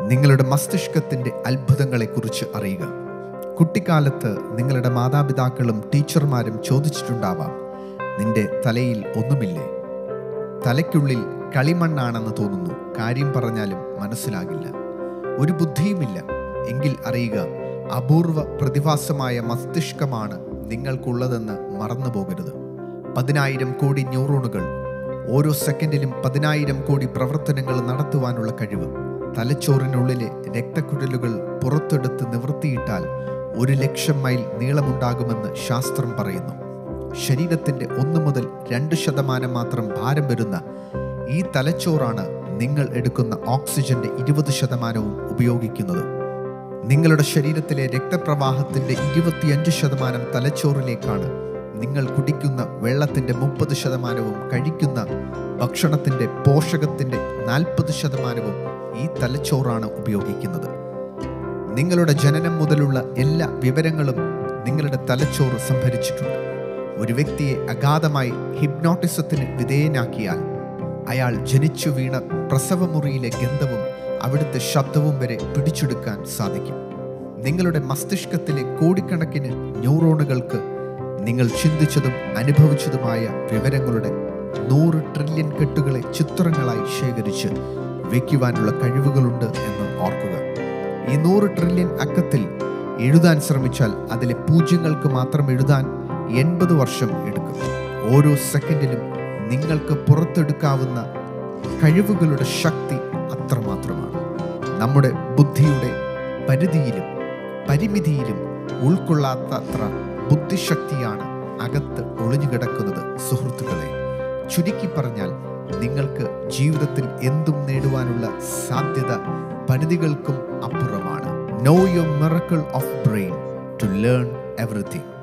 നിങ്ങളുടെ മസ്തിഷ്കത്തിൻ്റെ അത്ഭുതങ്ങളെക്കുറിച്ച് അറിയുക കുട്ടിക്കാലത്ത് നിങ്ങളുടെ മാതാപിതാക്കളും ടീച്ചർമാരും ചോദിച്ചിട്ടുണ്ടാവാം നിന്റെ തലയിൽ ഒന്നുമില്ലേ തലയ്ക്കുള്ളിൽ കളിമണ്ണാണെന്ന് തോന്നുന്നു കാര്യം പറഞ്ഞാലും മനസ്സിലാകില്ല ഒരു ബുദ്ധിയുമില്ല എങ്കിൽ അറിയുക അപൂർവ പ്രതിഭാസമായ മസ്തിഷ്കമാണ് നിങ്ങൾക്കുള്ളതെന്ന് മറന്നു പോകരുത് പതിനായിരം കോടി ന്യൂറോണുകൾ ഓരോ സെക്കൻഡിലും പതിനായിരം കോടി പ്രവർത്തനങ്ങൾ നടത്തുവാനുള്ള കഴിവ് തലച്ചോറിനുള്ളിലെ രക്തക്കുഴലുകൾ പുറത്തെടുത്ത് നിവൃത്തിയിട്ടാൽ ഒരു ലക്ഷം മൈൽ നീളമുണ്ടാകുമെന്ന് ശാസ്ത്രം പറയുന്നു ശരീരത്തിന്റെ ഒന്ന് മുതൽ രണ്ട് ശതമാനം മാത്രം ഭാരം വരുന്ന ഈ തലച്ചോറാണ് നിങ്ങൾ എടുക്കുന്ന ഓക്സിജന്റെ ഇരുപത് ശതമാനവും ഉപയോഗിക്കുന്നത് നിങ്ങളുടെ ശരീരത്തിലെ രക്തപ്രവാഹത്തിന്റെ ഇരുപത്തിയഞ്ച് ശതമാനം തലച്ചോറിലേക്കാണ് നിങ്ങൾ കുടിക്കുന്ന വെള്ളത്തിന്റെ മുപ്പത് ശതമാനവും കഴിക്കുന്ന ഭക്ഷണത്തിന്റെ പോഷകത്തിന്റെ നാൽപ്പത് ശതമാനവും ഈ തലച്ചോറാണ് ഉപയോഗിക്കുന്നത് നിങ്ങളുടെ ജനനം മുതലുള്ള എല്ലാ വിവരങ്ങളും നിങ്ങളുടെ തലച്ചോറ് സംഭരിച്ചിട്ടുണ്ട് ഒരു വ്യക്തിയെ അഗാധമായി ഹിപ്നോട്ടിസത്തിന് വിധേയനാക്കിയാൽ അയാൾ ജനിച്ചു വീണ പ്രസവമുറിയിലെ ഗന്ധവും അവിടുത്തെ ശബ്ദവും വരെ പിടിച്ചെടുക്കാൻ സാധിക്കും നിങ്ങളുടെ മസ്തിഷ്കത്തിലെ കോടിക്കണക്കിന് ന്യൂറോണുകൾക്ക് നിങ്ങൾ ചിന്തിച്ചതും അനുഭവിച്ചതുമായ വിവരങ്ങളുടെ നൂറ് ട്രില്യൺ കെട്ടുകളെ ചിത്രങ്ങളായി ശേഖരിച്ച് വയ്ക്കുവാനുള്ള കഴിവുകളുണ്ട് എന്ന് ഓർക്കുക ഈ നൂറ് ട്രില്യൺ അക്കത്തിൽ എഴുതാൻ ശ്രമിച്ചാൽ അതിലെ പൂജ്യങ്ങൾക്ക് മാത്രം എഴുതാൻ എൺപത് വർഷം എടുക്കും ഓരോ സെക്കൻഡിലും നിങ്ങൾക്ക് പുറത്തെടുക്കാവുന്ന കഴിവുകളുടെ ശക്തി അത്രമാത്രമാണ് നമ്മുടെ ബുദ്ധിയുടെ പരിധിയിലും പരിമിതിയിലും ഉൾക്കൊള്ളാത്തത്ര ബുദ്ധിശക്തിയാണ് അകത്ത് ഒളിഞ്ഞുകിടക്കുന്നത് സുഹൃത്തുക്കളെ ചുരുക്കി പറഞ്ഞാൽ നിങ്ങൾക്ക് ജീവിതത്തിൽ എന്തും നേടുവാനുള്ള സാധ്യത പരിധികൾക്കും അപ്പുറമാണ് know your miracle of brain to learn everything